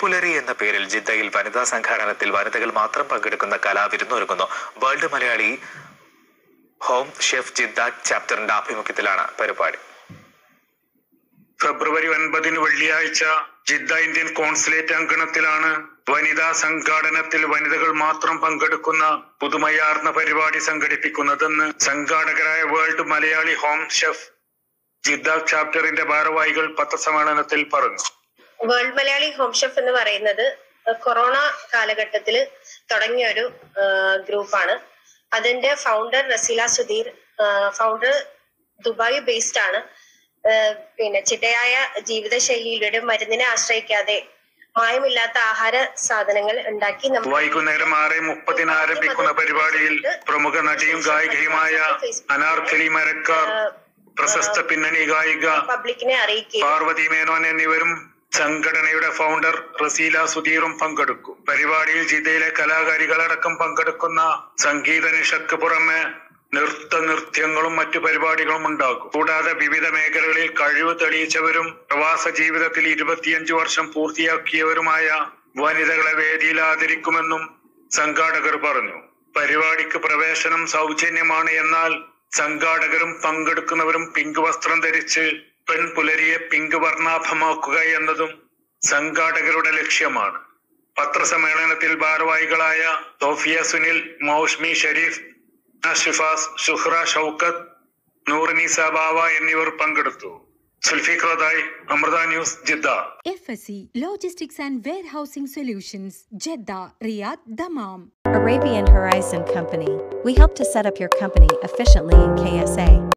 പെൺപുലരി എന്ന പേരിൽ ജിദ്ദയിൽ വനിതാ സംഘാടനത്തിൽ വനിതകൾ മാത്രം പങ്കെടുക്കുന്ന കലാവിരുന്നൊരുങ്ങുന്നു world Malayali home chef Jeddah ചാപ്റ്ററിന്റെ ആഭിമുഖ്യത്തിലാണ് പരിപാടി ഫെബ്രുവരി ഒൻപതിന് വെള്ളിയാഴ്ച ജിദ്ദ ഇന്ത്യൻ കോൺസുലേറ്റ് അങ്കണത്തിലാണ് വനിതാ സംഘാടനത്തിൽ വനിതകൾ മാത്രം പങ്കെടുക്കുന്ന പുതുമയാർന്ന പരിപാടി സംഘടിപ്പിക്കുന്നതെന്ന് സംഘാടകരായ world Malayali home chef Jeddah ചാപ്റ്ററിന്റെ ഭാരവാഹികൾ പത്രസമ്മേളനത്തിൽ പറഞ്ഞു വേൾഡ് മലയാളി ഹോം ഷെഫ് എന്ന് പറയുന്നത് കൊറോണ കാലഘട്ടത്തിൽ തുടങ്ങിയ ഒരു ഗ്രൂപ്പാണ് അതിന്റെ founder Raseela Sudheer founder Dubai based ആണ് ആഹ് പിന്നെ ചിട്ടയായ ജീവിതശൈലിയിലൂടെ മരുന്നിനെ ആശ്രയിക്കാതെ മായമില്ലാത്ത ആഹാര സാധനങ്ങൾ ഉണ്ടാക്കി നമുക്ക് വൈകുന്നേരം ആറ് മുപ്പതിന് ആരംഭിക്കുന്ന പരിപാടിയിൽ പ്രമുഖ നടിയും ഗായികയുമായ അനാർക്കലി മരക്കാർ പ്രശസ്ത പിന്നണി ഗായിക പബ്ലിക്കിനെ അറിയിക്കുകയും പാർവതി മേനോൻ എന്നിവരും സംഘടനയുടെ ഫൗണ്ടർ റസീല സുധീറും പങ്കെടുക്കും പരിപാടിയിൽ ജില്ലയിലെ കലാകാരികളടക്കം പങ്കെടുക്കുന്ന സംഗീത നിഷക്ക് പുറമെ നൃത്ത നൃത്യങ്ങളും മറ്റു പരിപാടികളും ഉണ്ടാകും കൂടാതെ വിവിധ മേഖലകളിൽ കഴിവ് തെളിയിച്ചവരും പ്രവാസ ജീവിതത്തിൽ ഇരുപത്തിയഞ്ചു വർഷം പൂർത്തിയാക്കിയവരുമായ വനിതകളെ വേദിയിൽ ആദരിക്കുമെന്നും സംഘാടകർ പറഞ്ഞു പരിപാടിക്ക് പ്രവേശനം സൗജന്യമാണ് എന്നാൽ സംഘാടകരും പങ്കെടുക്കുന്നവരും പിങ്ക് വസ്ത്രം ധരിച്ച് പെൺപുലരിയെ പിങ്ക് വർണ്ണാഭമാക്കുക എന്നതും സംഘാടകരുടെ ലക്ഷ്യമാണ് പത്രസമ്മേളനത്തിൽ ഭാരവാഹികളായ തോഫിയ സുനിൽ മൗഷ്മി ഷരീഫ് അഷിഫാസ് ഷുഹ്റ ഷൗക്കത്ത് നൂറിനീസ ബാവ എന്നിവർ പങ്കെടുത്തു സുൽഫിഖ്രദായ് Amrita news Jeddah FSC Logistics and Warehousing Solutions, Jeddah, Riyadh, Dammam. Arabian Horizon Company. We help to set up your company efficiently in KSA.